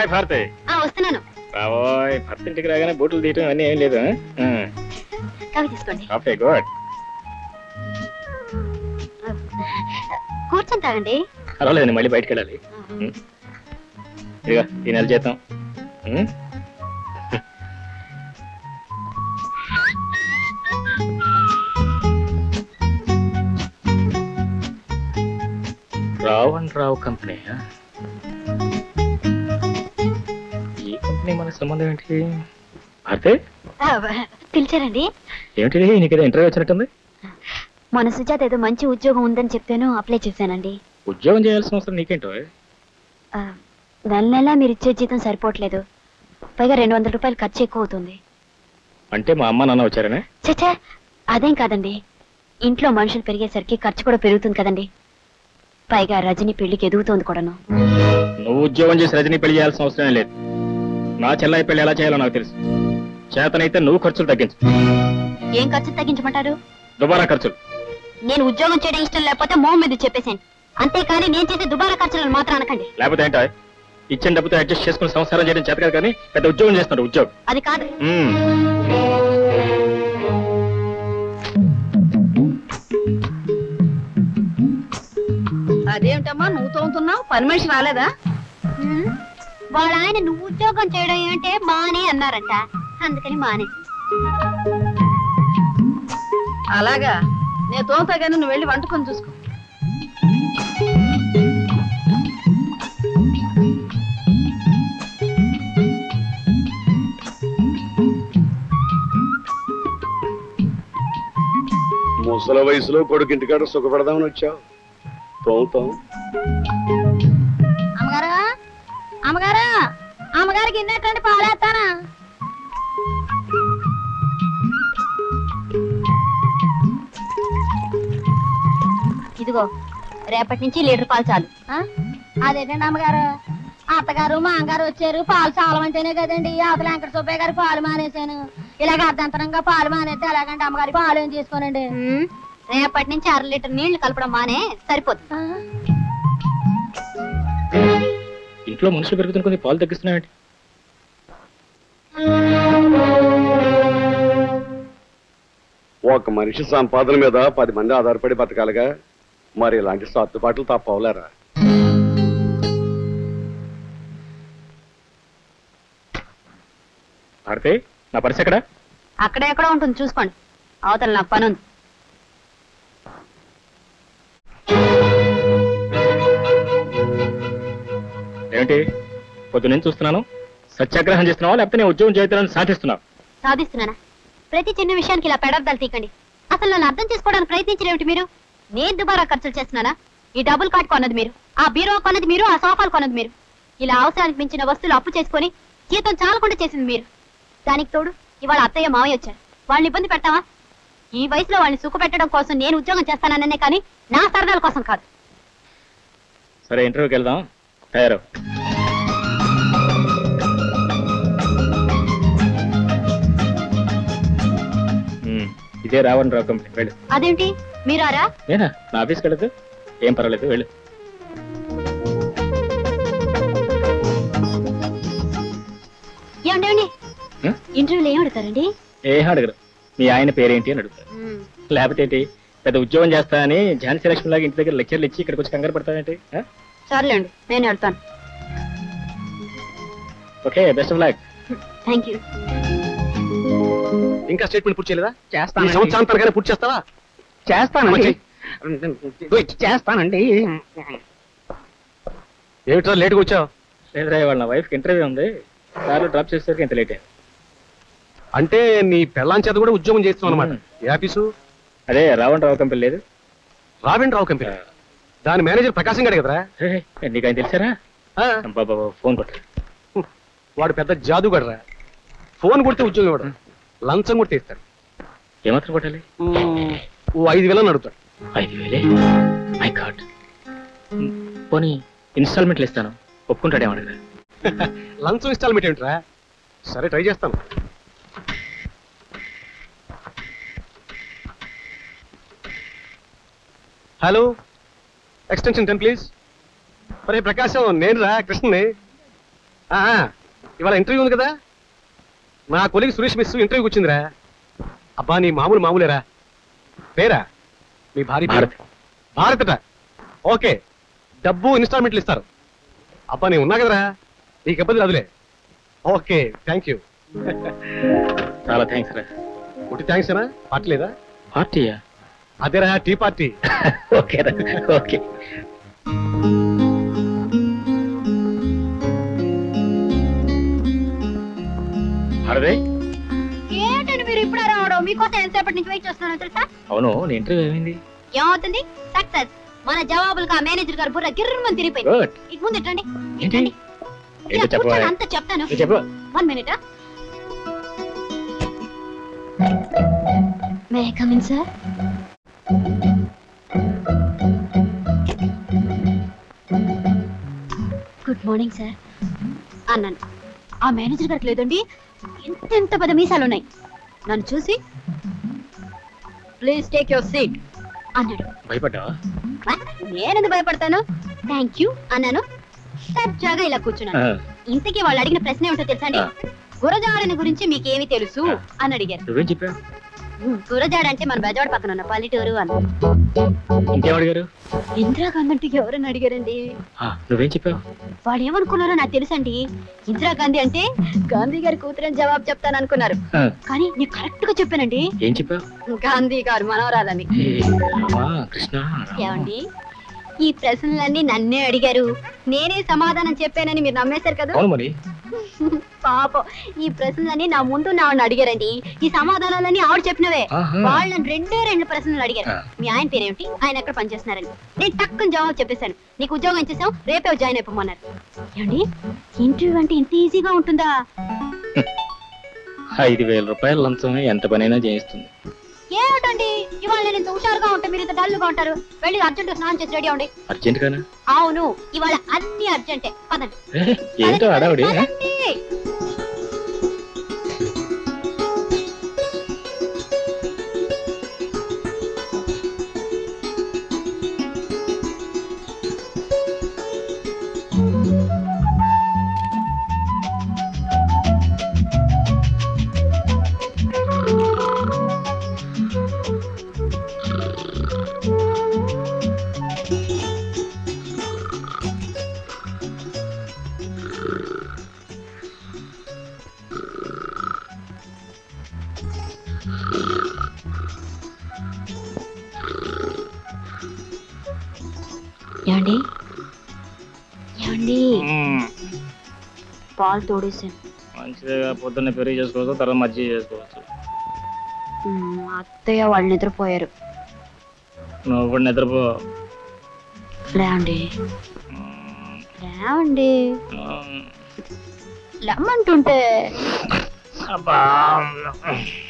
భారతి ఆ వస్తున్నాను రాబోయ్ భర్త ఇంటికి రాగానే బూట్లు తీయటం అన్నీ ఏం లేదు కాఫీ తీసుకోండి కాఫీ గుడ్ కూర్చొని తాగండి పర్వాలేదు మళ్ళీ బయటకు వెళ్ళాలి ఉమ్. ఇదిగో ఈ నెల జీతం ఉమ్. రావు అండ్ రావు కంపెనీ ఈ కంపెనీ మన సంబంధం ఏంటి భారతి ఆ, పిలిచారండి ఏమిటి నీకు ఏదో ఇంటర్వ్యూ వచ్చినట్టుంది మన సుజాత ఏదో మంచి ఉద్యోగం ఉందని చెప్తేను అప్లై చేశానండి ఉద్యోగం చేయాల్సిన అవసరం నీకేంటో ఆ, నెల నెలా మీరు ఇచ్చే జీతం సరిపోవట్లేదు పైగా రెండు వందల రూపాయలు ఖర్చు ఎక్కువ అవుతుంది అంటే మా అమ్మ నాన్న వచ్చారనే చచ్చా అదేం కాదండి ఇంట్లో మనుషులు పెరిగేసరికి ఖర్చు కూడా పెరుగుతుంది కదండి పైగా రజని పెళ్లికి ఎదుగుతోంది కూడాను నువ్వు ఉద్యోగం చేసి రజనీ పెళ్లి చేయాల్సిన అవసరం లేదు నా చెల్లాయి పెళ్లి ఎలా చేయాలో నాకు తెలుసు చేతనైతే నువ్వు ఖర్చులు తగ్గించు ఏం ఖర్చు తగ్గించమంటారు దుబారా ఖర్చులు నేను ఉద్యోగం చేయడం ఇష్టం లేకపోతే మోహం మీద చెప్పేశాను అంతేకాని నేను చేసే దుబారా ఖర్చులను మాత్రం అనకండి లేకపోతే ఏంటో ఇచ్చిన డబ్బుతో అడ్జస్ట్ చేసుకుని సంసారం చేయడం చేత కాదు కానీ పెద్ద ఉద్యోగం చేస్తున్నాడు ఉద్యోగం అది కాదు మ్మ్. అదేమిటమ్మా నువ్వు తోముతున్నావు పని మనిషి రాలేదా హ్మ్? వాళ్ళ ఆయన నువ్వు ఉద్యోగం చేయడం ఏంటే మానే అన్నారంట అందుకని మానే అలాగా నేను తోముతా కానీ నువ్వు వెళ్ళి వంట పని చూసుకో ముసల వయసులో కొడుకు ఇంటికాడ సుఖపడదామని వచ్చావు తోముతాం అమ్మగారు అమ్మగారు అమ్మగారికి ఇన్నటువంటి పాలేస్తానా ఇదిగో రేపటి నుంచి లీటర్ పాలు చాలు అదేంటండి అమ్మగారు అత్తగారు మా అమ్మగారు వచ్చారు పాలు చాలమంటేనే కదండి అవతల వెంకట సుబ్బయ్య గారు పాలు మానేశాను ఇలాగ అర్ధంతరంగా పాలు మానేస్తే ఎలాగంటే అమ్మగారి పాలు ఏం తీసుకోనండి రేపటి నుంచి అర లీటర్ నీళ్లు కలపడం మానే సరిపోతుంది ఇంట్లో మనుషులు పెరుగుతున్న కొన్ని పాలు తగ్గిస్తున్నాయండి ఒక మనిషి సంపాదన మీద పది మంది ఆధారపడి బతకాలిగా మరి ఇలాంటి సర్దుబాట్లు తప్పవలేరా భారతి నా పరిస్థితి ఎక్కడ అక్కడ ఎక్కడో ఉంటుంది చూసుకోండి అవతల నాకు పని ఉంది ఏమిటి పొద్దు నుంచి చూస్తున్నాను సత్యాగ్రహం చేస్తున్నావా లేకపోతే నేను ఉద్యోగం చేయాలని సాధిస్తున్నావు సాధిస్తున్నానా ప్రతి చిన్న విషయానికి ఇలా పెడర్థాలు తీకండి అసలు నన్ను అర్థం చేసుకోవడానికి ప్రయత్నించలేమిటి మీరు నేను దుబారా ఖర్చులు చేస్తున్నానా ఈ డబుల్ కార్డ్ కొన్నది మీరు ఆ బీరో కొన్నది మీరు ఆ సోఫాలు కొన్నది మీరు ఇలా అవసరానికి మించిన వస్తువులు అప్పు చేసుకొని జీతం చాలకుండా చేసింది మీరు దానికి తోడు ఇవాళ అత్తయ్య మావయ్య వచ్చారు వాళ్ళని ఇబ్బంది పెడతావా ఈ వయసులో వాళ్ళని సుఖ పెట్టడం కోసం నేను ఉద్యోగం చేస్తానన్నే కానీ నా సరదాల కోసం కాదు సరే ఇంటర్వ్యూకి వెళ్దాం తయారు మ్మ్. ఇదే రావణ్ రావు కంపెనీ వెళ్ళు అదేంటి మీరారా నేనా నా ఆఫీస్కి వెళ్ళదు ఏం పర్వాలేదు వెళ్ళు ఏమండి ఏమండి హ్మ్? ఇంటర్వ్యూలో ఏం అడుగుతారండి ఏ అడగరు మీ ఆయన పేరేంటి అని అడుగుతారు లేకపోతే ఏంటి పెద్ద ఉద్యోగం చేస్తా అని ఝాన్సీ లక్ష్మి లాగా ఇంటి దగ్గర లెక్చర్లు ఇచ్చి ఇక్కడికి వచ్చి కంగారు పడతావేంటి ఆ? సర్లేండి నేను వెళ్తాను okay best of luck thank you ఇంకా స్టేట్మెంట్ పూర్తి చేయలేదా ఈ చేస్తానండి సంవత్సరాంతరగానే పూర్తి చేస్తావా చేస్తానండి వచ్చి. చేస్తానండి ఏమిట్రా లేట్గా వచ్చావు లేదురా వాళ్ళ వైఫ్కి ఇంటర్వ్యూ ఉంది కార్లో డ్రాప్ చేసేసరికి ఇంత లేట్ అయింది అంటే నీ పెళ్ళాం చేత కూడా ఉద్యోగం చేస్తున్నావు అనమాట ఏ ఆఫీసు అదే రావణ్ రావు కంపెనీ లేదు రావిన్ రావు కంపెనీ దాని మేనేజర్ ప్రకాశం గారు కదరా హే, నీకు ఆయన తెలిసారా ఆ, బాబా ఫోన్ కొట్టు వాడు పెద్ద జాదుగడరా ఫోన్ కొడితే ఉద్యోగం ఇవ్వడు లంచం కొడితే ఇస్తాడు ఏమాత్రం కొట్టాలి మ్మ్, ఓ ఐదు వేలని అడుగుతాడు ఐదు వేలే మై గాడ్ పోనీ ఇన్స్టాల్మెంట్లు ఇస్తాను ఒప్పుకుంటాడేమడగా లంచం ఇన్స్టాల్మెంట్ ఏమిట్రా సరే ట్రై చేస్తాను హలో ఎక్స్టెన్షన్ టెన్ ప్లీజ్ ఒరే ప్రకాశం నేను రా కృష్ణని ఆ, ఆ, ఇవాళ ఇంటర్వ్యూ ఉంది కదా నా కొలిగి సురేష్ మిస్ ఇంటర్వ్యూకి వచ్చిందిరా అబ్బా నీ మామూలు మామూలేరా పేరా మీ భార్య పేరు? భారత్ భారతట ఓకే డబ్బు ఇన్స్టాల్మెంట్లు ఇస్తారు అబ్బా నేను ఉన్నా కదరా నీకు ఇబ్బంది రాదులే ఓకే థ్యాంక్ యూ చాలా థ్యాంక్స్ రా ఒకటి థ్యాంక్స్ ఏనా పార్టీ లేదా పార్టీయా అదేరా టీ పార్టీ ఓకే రా ఓకే భారదే ఏంటండి మీరు ఇప్పుడు రావడం మీకోసం ఎంతసేపటి నుంచి వెయిట్ చేస్తున్నానో తెలుసా అవును నీ ఇంటర్వ్యూ ఏమైంది ఏమవుతుంది సక్సెస్ మన జవాబులకు ఆ మేనేజర్ గారు బుర్ర గిర్రమని తిరిగిపోయింది గుడ్ ఇటు ముందు ఇట్రండి ఏంటి రండి. ఇలా ఏంటో చెప్పవా కూర్చొని అంతా చెప్తాను నువ్వు చెప్పు one minute may come in sir good morning sir అన్నాను ఆ మేనేజర్ గారికి లేదండి ఎంత ఎంత పద మీసాలు ఉన్నాయి నన్ను చూసి ప్లీజ్ టేక్ యువర్ సీట్ అన్నాడు భయపడ్డావా నేనెందుకు భయపడతాను థ్యాంక్ యూ అన్నాను సజ్జాగా ఇలా కూర్చున్నాను ఆ, ఇంతకీ వాళ్ళు అడిగిన ప్రశ్న ఏమిటో తెలుసా అండి ఆ. గురజాడని గురించి మీకేమి తెలుసు ఆ. అని అడిగారు నువ్వేం చెప్పావు గురజాడ అంటే మన బెజవాడ పక్కన ఉన్న పల్లెటూరు అన్న ఇంకేం అడిగారు ఇందిరాగాంధీ అంటే ఎవరని అడిగారండి ఆ, నువ్వేం చెప్పావు వాళ్ళు ఏమనుకున్నారో నాకు తెలుసండి ఇందిరాగాంధీ అంటే గాంధీ గారి కూతురని జవాబు చెప్తాను అనుకున్నారు ఆ, కానీ నేను కరెక్ట్ గా చెప్పానండి ఏం చెప్పావు గాంధీ గారు మనవరాలని ఏ, రామా కృష్ణ రామా. ఏమండి ఈ ప్రశ్నలన్నీ నన్నే అడిగారు నేనే సమాధానం చెప్పానని మీరు నమ్మేశారు కదా అవును మరి పాపం ఈ ప్రశ్నలన్నీ నా ముందు నా ఆవిడని అడిగారండి ఈ సమాధానాలన్నీ ఆవిడ చెప్పినవే ఆహా. వాళ్ళని రెండే రెండు ప్రశ్నలు అడిగారు ఆ. మీ ఆయన పేరేమిటి ఆయన ఎక్కడ పనిచేస్తున్నారని నేను టక్కుని జవాబు చెప్పేశాను నీకు ఉద్యోగం ఇచ్చేసావు రేపే జాయిన్ అయిపోమన్నారు ఏమండి ఇంటర్వ్యూ అంటే ఇంత ఈజీగా ఉంటుందా ఐదు వేల రూపాయల లంచమే ఎంత పనైనా చేయిస్తుంది ఏమిటండి ఇవాళ నేను ఇంత హుషారుగా ఉంటా మీరు ఇంత డల్గా ఉంటారు వెళ్ళి అర్జెంట్ స్నానం చేసి రెడీ అవ్వండి అర్జెంట్ గానా అవును ఇవాళ అన్ని అర్జెంటే పదండి ఏ, ఏంటో అడావిడి ఆ? పదండి. ఏమండి ఏమండి మ్మ్. పాలు తోడేసాను మంచిదిగా పొద్దున్నే పెరుగు చేసుకోవచ్చు తర్వాత మజ్జిగ చేసుకోవచ్చు మ్మ్, అత్తయ్య వాళ్ళు నిద్రపోయారు నువ్వు కూడా నిద్రపో లేవండి మ్మ్. లేవండి మ్మ్. లెమ్మంటుంటే అబ్బా